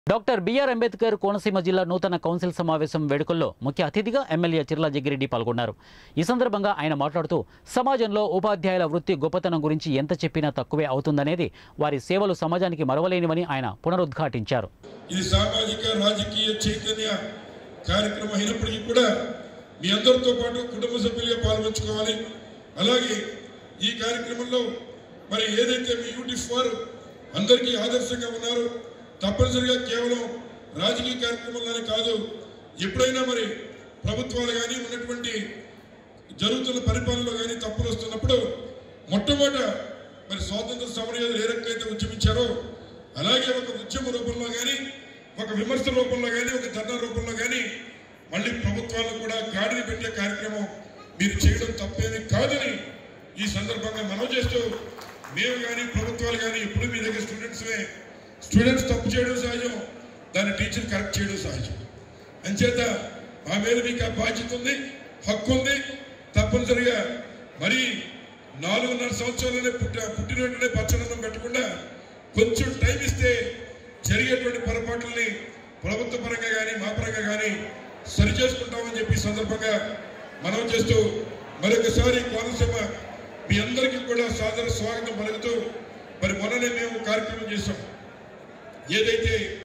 doctor BR Ambedkar Konaseema జిల్లా నూతన council సమావేశం వేడుకల్లో ముఖ్య అతిథిగా ఎమ్మెల్యే చిర్లా జగ్గిరెడ్డి పాల్గొన్నారు ఈ సందర్భంగా ఆయన మాట్లాడుతూ సమాజంలో ఉపాధ్యాయుల వృత్తి గొప్పతనం గురించి ఎంత చెప్పినా తక్కువే అవుతుందనేది వారి సేవలు సమాజానికి మరవలేనివని ఆయన పునరుద్ఘాటించారు ఇది సామాజిక రాజకీయ చైతన్య కార్యక్రమం అయినప్పటికీ కూడా మీ అందరితో పాటు కుటుంబ సభ్యులుగా పాల్పంచుకోవాలి అలాగే ఈ కార్యక్రమంలో మరి ఏదైతే మీ యూనిట్ వారు అందరికీ ఆదర్శంగా ఉన్నారు తప్పనిసరిగా కేవలం రాజకీయ కార్యక్రమంలోనే కాదు ఎప్పుడైనా మరి ప్రభుత్వాలు కానీ ఉన్నటువంటి జరుగుతున్న పరిపాలనలో కానీ తప్పులు వస్తున్నప్పుడు మొట్టమొదట మరి స్వాతంత్ర సమరయోధులు ఏ రకంగా ఉద్యమించారో అలాగే ఒక ఉద్యమ రూపంలో కానీ ఒక విమర్శ రూపంలో కానీ ఒక ధర్నా రూపంలో కానీ మళ్ళీ ప్రభుత్వాలను కూడా గాడిని పెట్టే కార్యక్రమం మీరు చేయడం తప్పేది కాదని ఈ సందర్భంగా మనం చేస్తూ మేము కానీ ప్రభుత్వాలు కానీ ఎప్పుడు మీ దగ్గర స్టూడెంట్స్మే స్టూడెంట్స్ తప్పు చేయడం సహజం దాన్ని టీచర్ కరెక్ట్ చేయడం సహజం అంచేత మా మీద మీకు ఆ బాధ్యత ఉంది హక్కు ఉంది తప్పనిసరిగా మరి నాలుగున్నర సంవత్సరాలనే పుట్ట పుట్టిన వెంటనే పచ్చదనం పెట్టకుండా కొంచెం టైం ఇస్తే జరిగేటువంటి పొరపాట్లని ప్రభుత్వ పరంగా కానీ మా పరంగా కానీ సరి చేసుకుంటామని చెప్పి ఈ సందర్భంగా మనం చేస్తూ మరొకసారి కోనసీమ మీ అందరికీ కూడా సాదర స్వాగతం పలుకుతూ మరి మొన్ననే మేము కార్యక్రమం చేశాం ఏదైతే